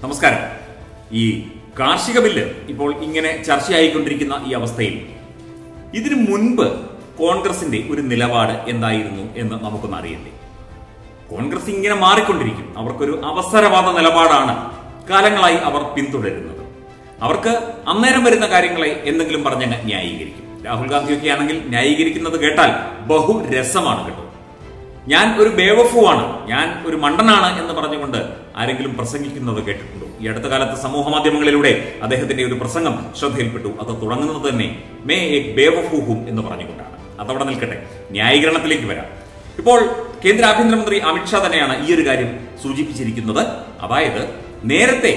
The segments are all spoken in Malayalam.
നമസ്കാരം ഈ കാർഷിക ബില്ല് ഇപ്പോൾ ഇങ്ങനെ ചർച്ചയായിക്കൊണ്ടിരിക്കുന്ന ഈ അവസ്ഥയിൽ ഇതിനു മുൻപ് കോൺഗ്രസിന്റെ ഒരു നിലപാട് എന്തായിരുന്നു എന്ന് നമുക്കൊന്ന് അറിയണ്ടേ കോൺഗ്രസ് ഇങ്ങനെ മാറിക്കൊണ്ടിരിക്കും അവർക്കൊരു അവസരവാദ നിലപാടാണ് കാലങ്ങളായി അവർ പിന്തുടരുന്നത് അവർക്ക് അന്നേരം വരുന്ന കാര്യങ്ങളെ എന്തെങ്കിലും പറഞ്ഞങ്ങ് ന്യായീകരിക്കും രാഹുൽ ഗാന്ധിയൊക്കെ ആണെങ്കിൽ ന്യായീകരിക്കുന്നത് കേട്ടാൽ ബഹു രസമാണ് കേട്ടോ ഞാൻ ഒരു ബേവഫുവാണ് ഞാൻ ഒരു മണ്ടനാണ് എന്ന് പറഞ്ഞുകൊണ്ട് ആരെങ്കിലും പ്രസംഗിക്കുന്നത് കേട്ടിട്ടുണ്ടോ ഈ അടുത്ത കാലത്ത് സമൂഹ മാധ്യമങ്ങളിലൂടെ അദ്ദേഹത്തിന്റെ ഒരു പ്രസംഗം ശ്രദ്ധയിൽപ്പെട്ടു അത് തുടങ്ങുന്നത് തന്നെ മേ എ ബേവഫൂഹും എന്ന് പറഞ്ഞുകൊണ്ടാണ് അതവിടെ നിൽക്കട്ടെ ന്യായീകരണത്തിലേക്ക് വരാം ഇപ്പോൾ കേന്ദ്ര ആഭ്യന്തരമന്ത്രി അമിത്ഷാ തന്നെയാണ് ഈ ഒരു കാര്യം സൂചിപ്പിച്ചിരിക്കുന്നത് അതായത് നേരത്തെ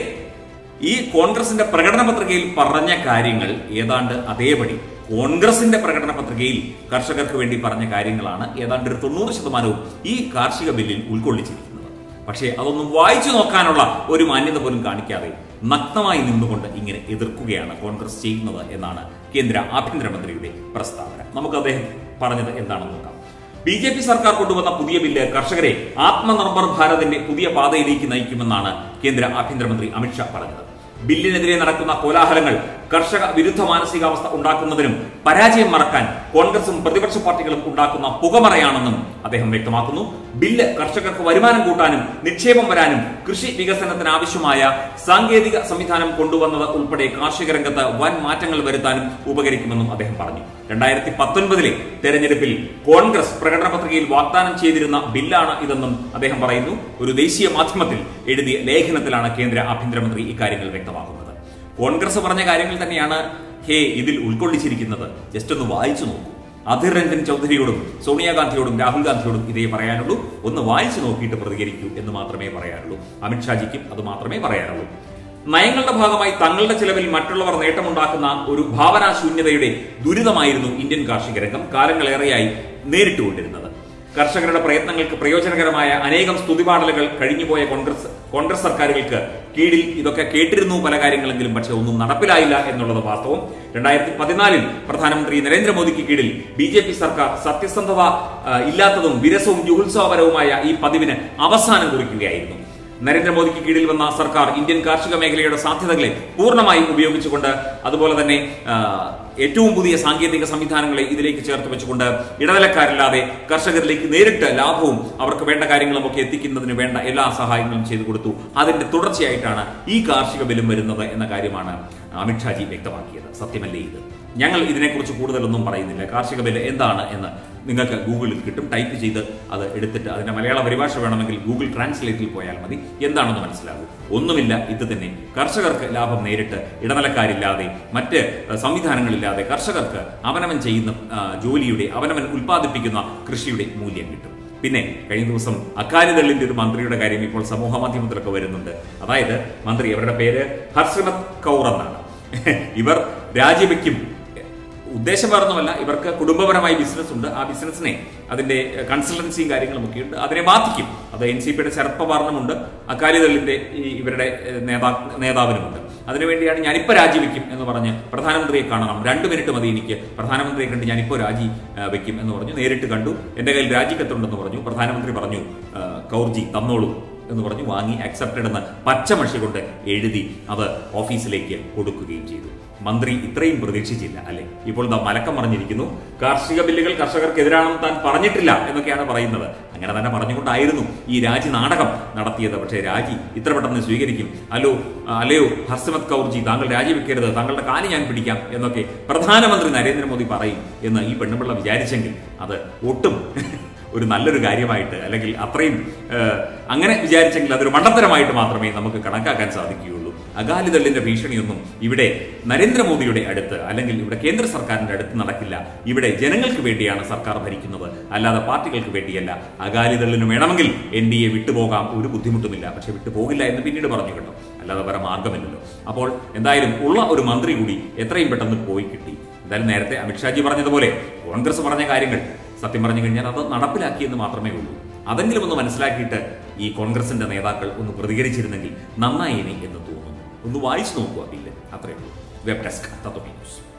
ഈ കോൺഗ്രസിന്റെ പ്രകടന പത്രികയിൽ പറഞ്ഞ കാര്യങ്ങൾ ഏതാണ്ട് അതേപടി കോൺഗ്രസിന്റെ പ്രകടന പത്രികയിൽ കർഷകർക്ക് വേണ്ടി പറഞ്ഞ കാര്യങ്ങളാണ് ഏതാണ്ട് ഒരു തൊണ്ണൂറ് ശതമാനവും ഈ കാർഷിക ബില്ലിൽ ഉൾക്കൊള്ളിച്ചിരിക്കുന്നത് പക്ഷേ അതൊന്നും വായിച്ചു നോക്കാനുള്ള ഒരു മാന്യത പോലും കാണിക്കാതെ നഗ്നമായി നിന്നുകൊണ്ട് ഇങ്ങനെ എതിർക്കുകയാണ് കോൺഗ്രസ് ചെയ്യുന്നത് എന്നാണ് കേന്ദ്ര ആഭ്യന്തരമന്ത്രിയുടെ പ്രസ്താവന നമുക്ക് അദ്ദേഹം പറഞ്ഞത് എന്താണെന്ന് നോക്കാം ബി ജെ പി സർക്കാർ കൊണ്ടുവന്ന പുതിയ ബില്ല് കർഷകരെ ആത്മനിർഭർ ഭാരതിന്റെ പുതിയ പാതയിലേക്ക് നയിക്കുമെന്നാണ് കേന്ദ്ര ആഭ്യന്തരമന്ത്രി അമിത്ഷാ പറഞ്ഞത് ബില്ലിനെതിരെ നടക്കുന്ന കോലാഹലങ്ങൾ കർഷക വിരുദ്ധ മാനസികാവസ്ഥ ഉണ്ടാക്കുന്നതിനും പരാജയം മറക്കാൻ കോൺഗ്രസും പ്രതിപക്ഷ പാർട്ടികളും ഉണ്ടാക്കുന്ന പുകമറയാണെന്നും അദ്ദേഹം വ്യക്തമാക്കുന്നു ബില്ല് കർഷകർക്ക് വരുമാനം കൂട്ടാനും നിക്ഷേപം വരാനും കൃഷി വികസനത്തിന് ആവശ്യമായ സാങ്കേതിക സംവിധാനം കൊണ്ടുവന്നത് ഉൾപ്പെടെ കാർഷിക രംഗത്ത് വൻ മാറ്റങ്ങൾ വരുത്താനും ഉപകരിക്കുമെന്നും അദ്ദേഹം പറഞ്ഞു രണ്ടായിരത്തി പത്തൊൻപതിലെ തെരഞ്ഞെടുപ്പിൽ കോൺഗ്രസ് പ്രകടന പത്രികയിൽ വാഗ്ദാനം ചെയ്തിരുന്ന ബില്ലാണ് ഇതെന്നും അദ്ദേഹം പറയുന്നു ഒരു ദേശീയ മാധ്യമത്തിൽ എഴുതിയ ലേഖനത്തിലാണ് കേന്ദ്ര ആഭ്യന്തരമന്ത്രി ഇക്കാര്യങ്ങൾ വ്യക്തമാക്കുന്നത് കോൺഗ്രസ് പറഞ്ഞ കാര്യങ്ങൾ തന്നെയാണ് ഹേ ഇതിൽ ഉൾക്കൊള്ളിച്ചിരിക്കുന്നത് ജസ്റ്റ് ഒന്ന് വായിച്ചു നോക്കൂ അധിർ രഞ്ജൻ ചൗധരിയോടും സോണിയാഗാന്ധിയോടും രാഹുൽ ഗാന്ധിയോടും ഇതേ പറയാനുള്ളൂ ഒന്ന് വായിച്ചു നോക്കിയിട്ട് പ്രതികരിക്കൂ എന്ന് മാത്രമേ പറയാനുള്ളൂ അമിത്ഷാജിക്കും അത് മാത്രമേ പറയാനുള്ളൂ നയങ്ങളുടെ ഭാഗമായി തങ്ങളുടെ ചിലവിൽ മറ്റുള്ളവർ നേട്ടമുണ്ടാക്കുന്ന ഒരു ഭാവനാശൂന്യതയുടെ ദുരിതമായിരുന്നു ഇന്ത്യൻ കാർഷിക രംഗം കാലങ്ങളേറെയായി നേരിട്ടുകൊണ്ടിരുന്നത് കർഷകരുടെ പ്രയത്നങ്ങൾക്ക് പ്രയോജനകരമായ അനേകം സ്തുതിപാടലുകൾ കഴിഞ്ഞുപോയ കോൺഗ്രസ് കോൺഗ്രസ് സർക്കാരുകൾക്ക് കീഴിൽ ഇതൊക്കെ കേട്ടിരുന്നു പല കാര്യങ്ങളെങ്കിലും പക്ഷെ ഒന്നും നടപ്പിലായില്ല എന്നുള്ളത് വാസ്തവം രണ്ടായിരത്തി പതിനാലിൽ പ്രധാനമന്ത്രി നരേന്ദ്രമോദിക്ക് കീഴിൽ ബി ജെ പി സർക്കാർ സത്യസന്ധത ആ, ഇല്ലാത്തതും വിരസവും ജുഹുത്സവപരവുമായ ഈ പതിവിന് അവസാനം കുറിക്കുകയായിരുന്നു നരേന്ദ്രമോദിക്ക് കീഴിൽ വന്ന സർക്കാർ ഇന്ത്യൻ കാർഷിക മേഖലയുടെ സാധ്യതകളെ പൂർണ്ണമായി ഉപയോഗിച്ചുകൊണ്ട് അതുപോലെ തന്നെ ആ, ഏറ്റവും പുതിയ സാങ്കേതിക സംവിധാനങ്ങളെ ഇതിലേക്ക് ചേർത്ത് വെച്ചുകൊണ്ട് ഇടനിലക്കാരില്ലാതെ കർഷകരിലേക്ക് നേരിട്ട് ലാഭവും അവർക്ക് വേണ്ട കാര്യങ്ങളും ഒക്കെ എത്തിക്കുന്നതിന് വേണ്ട എല്ലാ സഹായങ്ങളും ചെയ്തു കൊടുത്തു അതിന്റെ തുടർച്ചയായിട്ടാണ് ഈ കാർഷിക ബില്ലും വരുന്നത് എന്ന കാര്യമാണ് അമിത്ഷാജി വ്യക്തമാക്കിയത് സത്യമല്ലേ ഇത് ഞങ്ങൾ ഇതിനെക്കുറിച്ച് കൂടുതലൊന്നും പറയുന്നില്ല കാർഷിക ബില്ല് എന്താണ് എന്ന് നിങ്ങൾക്ക് ഗൂഗിളിൽ കിട്ടും ടൈപ്പ് ചെയ്ത് അത് എടുത്തിട്ട് അതിന്റെ മലയാള പരിഭാഷ വേണമെങ്കിൽ ഗൂഗിൾ ട്രാൻസ്ലേറ്റിൽ പോയാൽ മതി എന്താണെന്ന് മനസ്സിലാകും ഒന്നുമില്ല ഇത് തന്നെ കർഷകർക്ക് ലാഭം നേരിട്ട് ഇടനിലക്കാരില്ലാതെ മറ്റ് അഹ്, സംവിധാനങ്ങളില്ലാതെ കർഷകർക്ക് അവനവൻ ചെയ്യുന്ന ആ, ജോലിയുടെ അവനവൻ ഉൽപ്പാദിപ്പിക്കുന്ന കൃഷിയുടെ മൂല്യം കിട്ടും പിന്നെ കഴിഞ്ഞ ദിവസം അക്കാലിദളിന്റെ ഒരു മന്ത്രിയുടെ കാര്യം ഇപ്പോൾ സമൂഹ മാധ്യമത്തിലൊക്കെ വരുന്നുണ്ട് അതായത് മന്ത്രി അവരുടെ പേര് ഹർസിമത് കൗർ എന്നാണ് ഇവർ രാജിവെക്കും ഉദ്ദേശം വേറൊന്നുമല്ല ഇവർക്ക് കുടുംബപരമായി ബിസിനസ് ഉണ്ട് ആ ബിസിനസ്സിനെ അതിന്റെ കൺസൾട്ടൻസിയും കാര്യങ്ങളും ഒക്കെ ഉണ്ട് അതിനെ ബാധിക്കും അത് എൻ സി പിയുടെ ശരത്പവാറിനുമുണ്ട് അക്കാലിദളിന്റെ ഈ ഇവരുടെ ഏഹ്, നേതാ നേതാവിനുമുണ്ട് അതിനുവേണ്ടിയാണ് ഞാനിപ്പോ രാജിവെക്കും എന്ന് പറഞ്ഞ് പ്രധാനമന്ത്രിയെ കാണണം രണ്ട് മിനിറ്റ് മതി എനിക്ക് പ്രധാനമന്ത്രിയെ കണ്ട് ഞാനിപ്പോ രാജി ആ, വെക്കും എന്ന് പറഞ്ഞു നേരിട്ട് കണ്ടു എന്റെ കയ്യിൽ രാജിക്കത്തുണ്ടെന്ന് പറഞ്ഞു പ്രധാനമന്ത്രി പറഞ്ഞു ആ, കൗർജി തന്നോളൂ എന്ന് പറഞ്ഞു വാങ്ങി അക്സെപ്റ്റഡ് എന്ന് പച്ചമഷി കൊണ്ട് എഴുതി അത് ഓഫീസിലേക്ക് കൊടുക്കുകയും ചെയ്തു മന്ത്രി ഇത്രയും പ്രതീക്ഷിച്ചില്ല അല്ലെ ഇപ്പോൾ ദാ മലക്കം പറഞ്ഞിരിക്കുന്നു കാർഷിക ബില്ലുകൾ കർഷകർക്കെതിരാണെന്ന് താൻ പറഞ്ഞിട്ടില്ല എന്നൊക്കെയാണ് പറയുന്നത് അങ്ങനെ തന്നെ പറഞ്ഞുകൊണ്ടായിരുന്നു ഈ രാജി നാടകം നടത്തിയത് പക്ഷേ രാജി ഇത്ര പെട്ടെന്ന് സ്വീകരിക്കും അല്ലോ അല്ലയോ ഹർസിമത് കൗർജി താങ്കൾ രാജിവെക്കരുത് താങ്കളുടെ കാലി ഞാൻ പിടിക്കാം എന്നൊക്കെ പ്രധാനമന്ത്രി നരേന്ദ്രമോദി പറയും എന്ന് ഈ പെണ്ണുപിള്ള വിചാരിച്ചെങ്കിൽ അത് ഒട്ടും ഒരു നല്ലൊരു കാര്യമായിട്ട് അല്ലെങ്കിൽ അത്രയും ഏഹ്, അങ്ങനെ വിചാരിച്ചെങ്കിൽ അതൊരു മണ്ടത്തരമായിട്ട് മാത്രമേ നമുക്ക് കണക്കാക്കാൻ സാധിക്കുകയുള്ളൂ അകാലിദളിന്റെ ഭീഷണിയൊന്നും ഇവിടെ നരേന്ദ്രമോദിയുടെ അടുത്ത് അല്ലെങ്കിൽ ഇവിടെ കേന്ദ്ര സർക്കാരിന്റെ അടുത്ത് നടക്കില്ല ഇവിടെ ജനങ്ങൾക്ക് വേണ്ടിയാണ് സർക്കാർ ഭരിക്കുന്നത് അല്ലാതെ പാർട്ടികൾക്ക് വേണ്ടിയല്ല അകാലിദളിന് വേണമെങ്കിൽ എൻ ഡി എ വിട്ടുപോകാം ഒരു ബുദ്ധിമുട്ടുമില്ല പക്ഷെ വിട്ടുപോകില്ല എന്ന് പിന്നീട് പറഞ്ഞു കേട്ടോ അല്ലാതെ വേറെ മാർഗമില്ലല്ലോ അപ്പോൾ എന്തായാലും ഉള്ള ഒരു മന്ത്രി കൂടി എത്രയും പെട്ടെന്ന് പോയി കിട്ടി എന്തായാലും നേരത്തെ അമിത്ഷാജി പറഞ്ഞതുപോലെ കോൺഗ്രസ് പറഞ്ഞ കാര്യങ്ങൾ സത്യം പറഞ്ഞു കഴിഞ്ഞാൽ അത് നടപ്പിലാക്കിയെന്ന് മാത്രമേ ഉള്ളൂ അതെങ്കിലും ഒന്ന് മനസ്സിലാക്കിയിട്ട് ഈ കോൺഗ്രസിന്റെ നേതാക്കൾ ഒന്ന് പ്രതികരിച്ചിരുന്നെങ്കിൽ നന്നായിനി എന്ന് തോന്നുന്നു ഒന്ന് വായിച്ചു നോക്കുക ബില്ല് അത്രയേ ഉള്ളൂ വെബ് ഡെസ്ക് തത്വമേ ന്യൂസ്